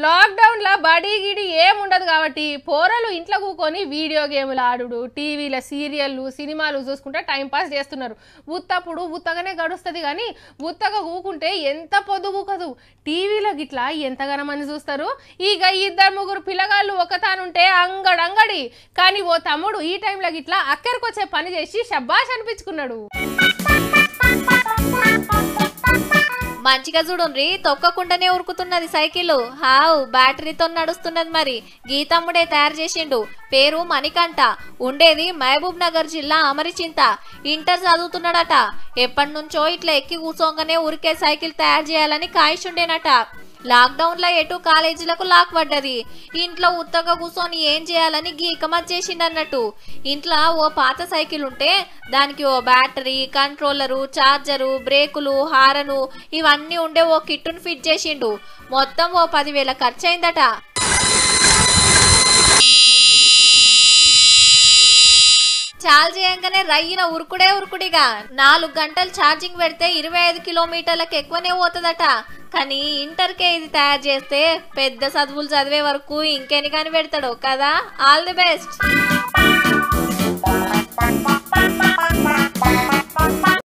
lockdown లో బడి గిడి ఏముండదు కాబట్టి పోరలు ఇంట్లో కూకొని వీడియో గేములు ఆడుడు టీవీల సీరియళ్ళు సినిమాలు చూసుకుంటే టైం పాస్ చేస్తున్నారు ఉత్తప్పుడు ఉత్తగానే గడుస్తుంది కానీ ఉత్తగా కూకుంటే ఎంత పొద్దు కదు టీవీలో గిట్లా ఎంతగానో మంది చూస్తారు ఇక ఇద్దరు ముగ్గురు పిల్లగాళ్ళు ఒకతానుంటే అంగడంగడి కానీ ఓ తమ్ముడు ఈ టైంలో గిట్లా అక్కడికొచ్చే పని చేసి షబ్బాష్ అనిపించుకున్నాడు మంచిగా చూడుండ్రి తొక్కకుండానే ఉరుకుతున్నది సైకిల్ హావ్ బ్యాటరీతో నడుస్తున్నది మరి గీతమ్ముడే తయారు చేసిండు పేరు మణికంఠ ఉండేది మహబూబ్ నగర్ జిల్లా అమరిచింత ఇంటర్ చదువుతున్నాడట ఎప్పటి నుంచో ఇట్లా ఎక్కి కూర్చోగానే ఉరికే సైకిల్ తయారు చేయాలని కాయిషుండేనట లాక్డౌన్ లో ఎటు కాలేజీలకు లాక్ పడ్డది ఇంట్లో ఉత్తగా కూర్చొని ఏం చేయాలని గీకమత్ చేసిండు అన్నట్టు ఇంట్లో ఓ పాత సైకిల్ ఉంటే దానికి ఓ బ్యాటరీ కంట్రోలరు చార్జరు బ్రేకులు హారను ఇవన్నీ ఉండే ఓ కిట్టును ఫిట్ చేసిండు మొత్తం ఓ పదివేల ఖర్చు అయిందట చాలు చేయంగానే రయ్యిన ఉరుకుడే ఉరుకుడిగా నాలుగు గంటలు ఛార్జింగ్ పెడితే ఇరవై ఐదు కిలోమీటర్లకు ఎక్కువనే పోతుందట కానీ ఇంటర్కే ఇది తయారు చేస్తే పెద్ద చదువులు చదివే వరకు ఇంకెన్ని కాని పెడతాడు కదా ఆల్ ది బెస్ట్